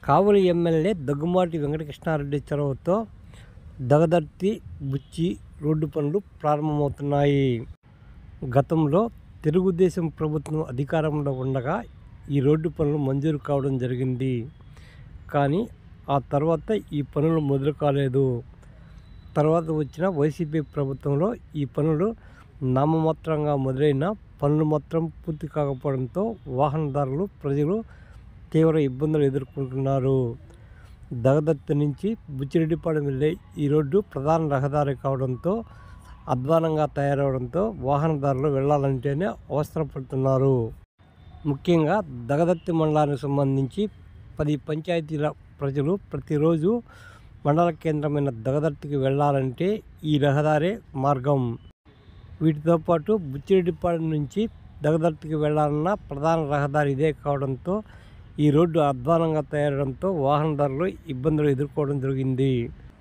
కావలి MLA Daggumati Venkatakrishna Reddy చొరవతో దగదర్తి బుచ్చి road పనులు ప్రారంభమవుతున్నాయి గతంలో తెలుగుదేశం ప్రభుత్వం అధికారంలో ఉండగా ఈ రోడ్డు పనులు మంజూరు కావడం జరిగింది కానీ ఆ తర్వాత ఈ పనులు మొదలు కాలేదు తర్వాత వచ్చిన వైసీపీ ప్రభుత్వంలో ఈ పనులు నామమాత్రంగా మొదలైన పనులు మాత్రం పూర్తి కాకపోవడంతో వాహనదారులు ప్రజలు తీవ్ర ఇబ్బందులు ఎదుర్కొంటున్నారు దగదత్తి నుంచి బుచ్చిరెడ్డిపాలెం వెళ్ళే ఈ రోడ్డు ప్రధాన రహదారి కావడంతో అధ్వానంగా తయారవడంతో వాహనదారులు వెళ్ళాలంటేనే అవసరపడుతున్నారు ముఖ్యంగా దగదత్తి మండలానికి సంబంధించి పది పంచాయతీల ప్రజలు ప్రతిరోజు మండల కేంద్రమైన దగదర్తికి వెళ్ళాలంటే ఈ రహదారే మార్గం వీటితో పాటు బుచ్చిరెడ్డిపాలెం నుంచి దగదర్తికి వెళ్ళాలన్న ప్రధాన రహదారి ఇదే కావడంతో ఈ రోడ్డు అధ్వానంగా తయారడంతో వాహనదారులు ఇబ్బందులు ఎదుర్కోవడం జరిగింది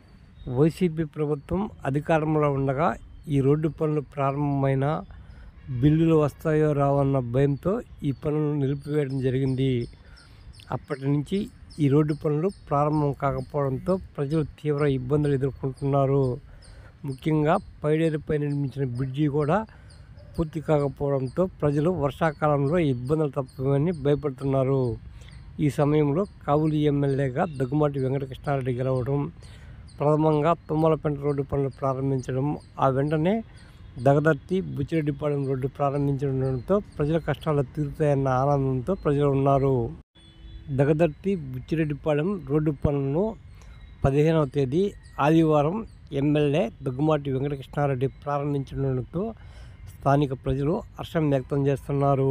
వైసీపీ ప్రభుత్వం అధికారంలో ఉండగా ఈ రోడ్డు పనులు ప్రారంభమైన బిల్లులు వస్తాయో రావన్న భయంతో ఈ పనులను నిలిపివేయడం జరిగింది అప్పటి నుంచి ఈ రోడ్డు పనులు ప్రారంభం కాకపోవడంతో ప్రజలు తీవ్ర ఇబ్బందులు ఎదుర్కొంటున్నారు ముఖ్యంగా పైడేరుపై నిర్మించిన బ్రిడ్జి కూడా పూర్తి కాకపోవడంతో ప్రజలు వర్షాకాలంలో ఇబ్బందులు తప్పవని భయపడుతున్నారు ఈ సమయంలో కావులి ఎమ్మెల్యేగా దగ్గుమాటి వెంకటకృష్ణారెడ్డి గెలవడం ప్రథమంగా తుమ్మలపెంట రోడ్డు పనులు ప్రారంభించడం ఆ వెంటనే దగదర్తి బుచ్చిరెడ్డిపాలెం రోడ్డు ప్రారంభించడంతో ప్రజల కష్టాలు తీరుతాయన్న ఆనందంతో ప్రజలు ఉన్నారు దగదర్తి బుచ్చిరెడ్డిపాలెం రోడ్డు పనులను పదిహేనవ తేదీ ఆదివారం ఎమ్మెల్యే దగ్గుమాటి వెంకటకృష్ణారెడ్డి ప్రారంభించడంతో స్థానిక ప్రజలు హర్షం వ్యక్తం చేస్తున్నారు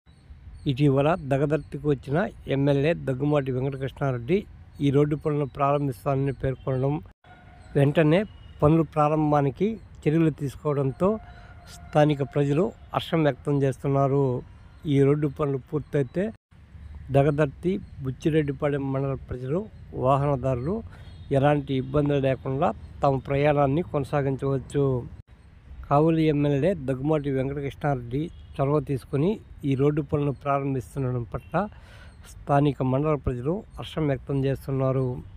ఇటీవల దగదర్తికి వచ్చిన ఎమ్మెల్యే దగ్గుమాటి వెంకటకృష్ణారెడ్డి ఈ రోడ్డు పనులను ప్రారంభిస్తానని పేర్కొనడం వెంటనే పనుల ప్రారంభానికి చర్యలు తీసుకోవడంతో స్థానిక ప్రజలు హర్షం వ్యక్తం చేస్తున్నారు ఈ రోడ్డు పనులు పూర్తయితే దగదర్తి బుచ్చిరెడ్డిపాలెం మండల ప్రజలు వాహనదారులు ఎలాంటి ఇబ్బందులు లేకుండా తమ ప్రయాణాన్ని కొనసాగించవచ్చు కావులి ఎమ్మెల్యే దగ్గుమాటి వెంకటకృష్ణారెడ్డి చొరవ తీసుకుని ఈ రోడ్డు పనులను ప్రారంభిస్తుండడం పట్ల స్థానిక మండల ప్రజలు హర్షం వ్యక్తం చేస్తున్నారు